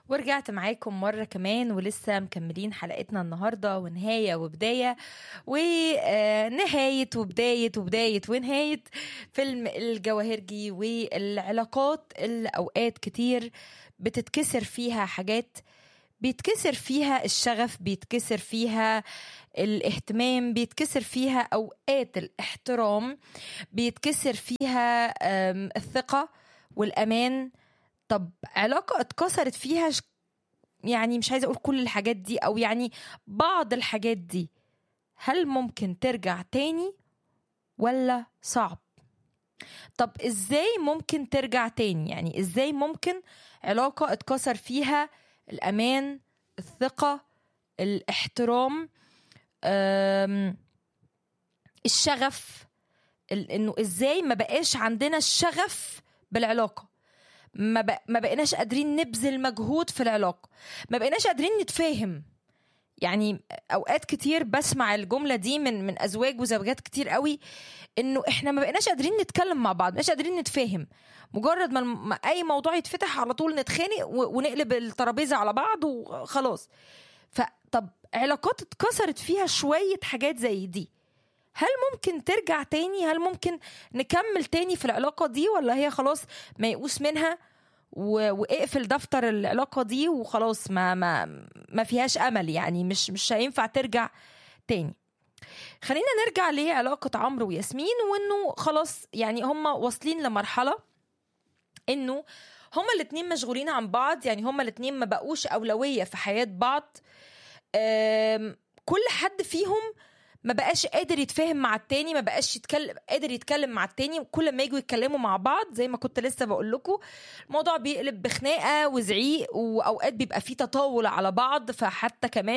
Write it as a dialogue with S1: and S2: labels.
S1: ورجعت معاكم مرة كمان ولسه مكملين حلقتنا النهاردة ونهاية وبداية ونهاية وبداية وبداية ونهاية فيلم الجواهرجي والعلاقات اللي أوقات كتير بتتكسر فيها حاجات بيتكسر فيها الشغف بيتكسر فيها الاهتمام بيتكسر فيها أوقات الاحترام بيتكسر فيها آم، الثقة والأمان طب علاقة اتكسرت فيها ش- يعني مش عايزة أقول كل الحاجات دي أو يعني بعض الحاجات دي هل ممكن ترجع تاني ولا صعب طب ازاي ممكن ترجع تاني يعني ازاي ممكن علاقة اتكسر فيها الأمان الثقة الاحترام أم، الشغف ال- انه ازاي ما بقاش عندنا الشغف بالعلاقة ما, ب... ما بقيناش قادرين نبذل مجهود في العلاقة ما بقيناش قادرين نتفاهم يعني اوقات كتير بسمع الجمله دي من من ازواج وزوجات كتير قوي انه احنا ما بقيناش قادرين نتكلم مع بعض مش قادرين نتفاهم مجرد ما الم- ما اي موضوع يتفتح على طول نتخانق و- ونقلب الترابيزه على بعض وخلاص فطب علاقات اتكسرت فيها شويه حاجات زي دي هل ممكن ترجع تاني هل ممكن نكمل تاني في العلاقة دي ولا هي خلاص ميؤوس منها و... واقفل دفتر العلاقة دي وخلاص ما ما ما فيهاش أمل يعني مش مش هينفع ترجع تاني خلينا نرجع لعلاقة عمرو وياسمين وانه خلاص يعني هم واصلين لمرحلة انه هما الاتنين مشغولين عن بعض يعني هما الاتنين ما بقوش أولوية في حياة بعض أم، كل حد فيهم ما بقاش قادر يتفاهم مع التاني ما بقاش يتكلم قادر يتكلم مع التاني كل ما يجوا يتكلموا مع بعض زي ما كنت لسه بقول لكم الموضوع بيقلب بخناقه وزعيق واوقات بيبقى فيه تطاول على بعض فحتى كمان